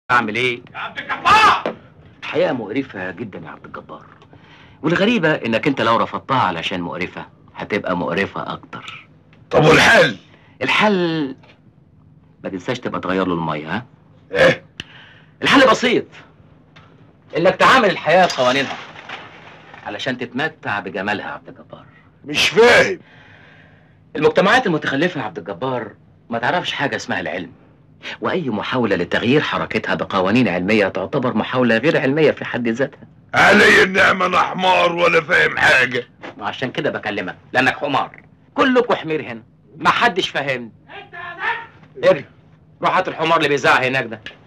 اعمل ايه يا عبد الجبار الحقيقه مقرفه جدا يا عبد الجبار والغريبه انك انت لو رفضتها علشان مقرفه هتبقى مقرفه اكتر طب والحل الحل ما تنساش تبقى تغير له الميه ها ايه الحل بسيط انك تعامل الحياه بقوانينها علشان تتمتع بجمالها يا عبد الجبار مش فاهم المجتمعات المتخلفه يا عبد الجبار ما تعرفش حاجه اسمها العلم واي محاوله لتغيير حركتها بقوانين علميه تعتبر محاوله غير علميه في حد ذاتها علي النعمة انا حمار ولا فاهم حاجة وعشان كده بكلمك لانك حمار كلكوا حمير هنا ما حدش فاهمني اجري روح هات الحمار اللي بيزعق هناك ده